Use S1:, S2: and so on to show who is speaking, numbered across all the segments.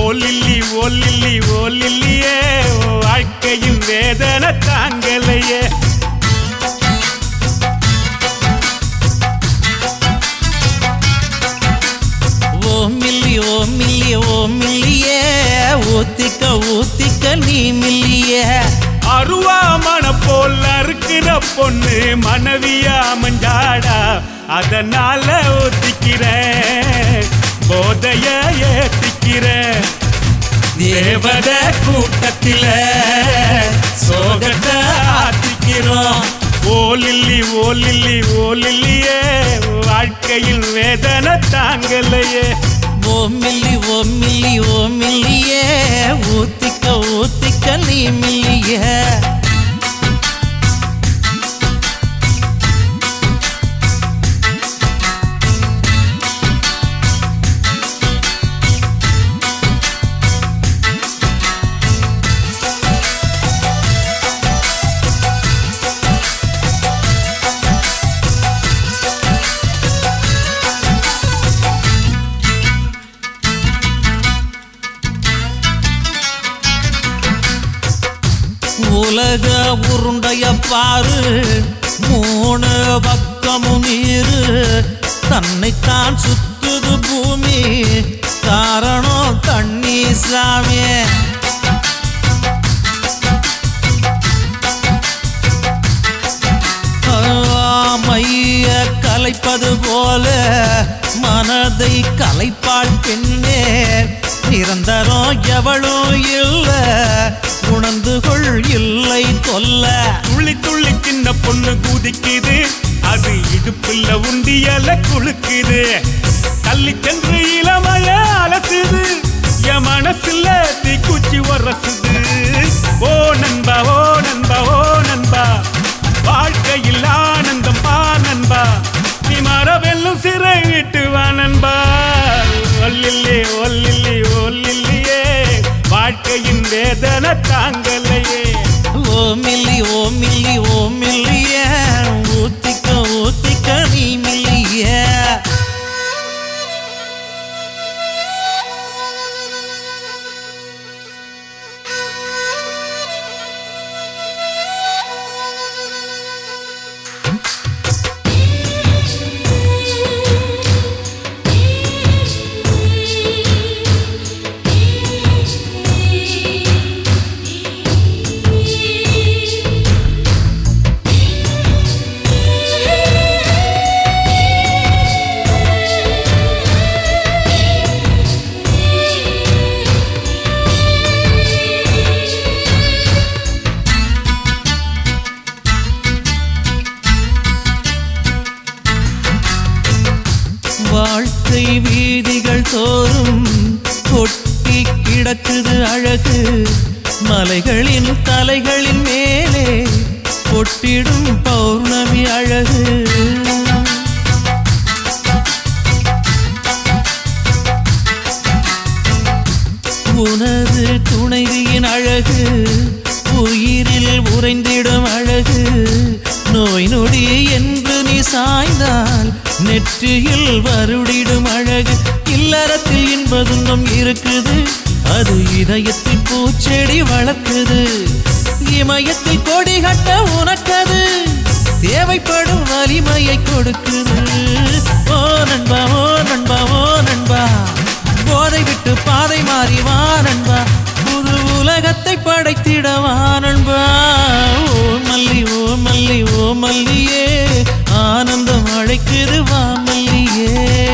S1: lily ஓ lily ஓ லில்லியே ஓ வாழ்க்கையின் வேதனை தாங்கலையே
S2: ஓ milli ஓ milli ஓ மில்லியே ஊத்திக்க ஊத்திக்க நீ மில்லியே
S1: அருவாமன போல் அறுக்கிற பொண்ணு மனைவியா மஞ்சாடா அதனால ஒத்திக்கிறேன் போதைய ஏத்திக்கிறேன் தேவத கூட்டத்தில சோகத்தை ஆத்திக்கிறோம் ஓ லில்லி ஓ லில்லி ஓ லில்லியே வாழ்க்கையில் வேதனை தாங்கலையே
S2: ஓ மில்லி ஓ மில்லி ஓ மில்லியே ஊத்திக்க ஊத்திக்க நீ மில்லியே உலக உருண்டைய பாரு மூணு பக்கமும் நீரு தன்னைத்தான் சுத்துது பூமி காரணம் தண்ணி சாமி மைய கலைப்பது போல மனதை கலைப்பாள் பெண்ணே நிரந்தரம் எவளும் இல்ல உணர்ந்து கொள் இல்லை தொல்ல
S1: துள்ளி துள்ளி சின்ன பொண்ணு குதிக்குது அது இடுப்புல உண்டியல குலுக்குது தள்ளி சென்று இளமைய அலசுது என் மனசுல தீக்குச்சி உரசுது ஓ நண்பா ஓ நண்பா ஓ நண்பா வாழ்க்கையில் ஆனந்தம் பா நண்பா நீ மரவெல்லும் சிறை விட்டு வா நண்பா ஒல்லில்லே ஒல்லில்லி ஒல்லில்லியே வாழ்க்கையின் வேதனை தாங்கலையே
S2: ஓ மில்லி ஓ மில்லி ஓ மில்லிய ஊத்திக்க ஊத்திக்க நீ மில்லிய வாழ்க்கை வீதிகள் தோறும் கொட்டி கிடக்குது அழகு மலைகளின் தலைகளின் மேலே கொட்டிடும் பௌர்ணமி அழகு உனது துணைவியின் அழகு உயிரில் உறைந்திடும் அழகு நோய் நொடி என்று நீ சாய்ந்தால் நெற்றியில் வருடிடும் அழகு இல்லறத்தில் இன்பதுன்னம் இருக்குது அது இதயத்தில் பூச்செடி வளர்க்குது இமயத்தில் கொடி கட்ட உனக்கது தேவைப்படும் வலிமையை கொடுக்குது ஓ நண்பா ஓ நண்பா ஓ நண்பா போதை விட்டு பாதை மாறி வா நண்பா புது உலகத்தை படைத்திட வா நண்பா ஓ மல்லி ஓ மல்லி ஓ மல்லியே ஆனந்தம் அழைக்குது வா மல்லியே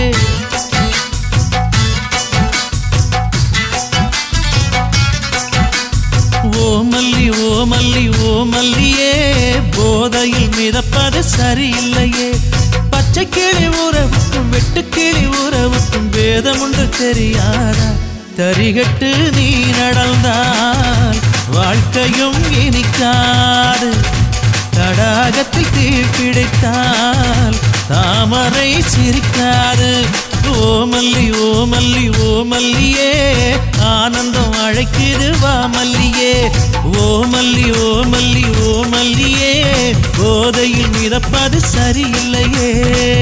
S2: ஓ மல்லி ஓ மல்லி ஓ மல்லியே போதையில் மிதப்பது சரியில்லையே பச்சை கிளி உறவுக்கும் வெட்டுக்கிளி உறவுக்கும் வேதம் உண்டு தெரியாதா தரிகட்டு நீ நடந்தால் வாழ்க்கையும் இனிக்காது தடாகத்தில் தீ பிடித்தால் தாமரை சிரிக்காது ஓ மல்லி ஓ மல்லி ஓ மல்லியே ஆனந்தம் அழைக்குது வா மல்லியே ஓ மல்லி ஓ மல்லி ஓ மல்லியே போதையில் மிதப்பது சரியில்லையே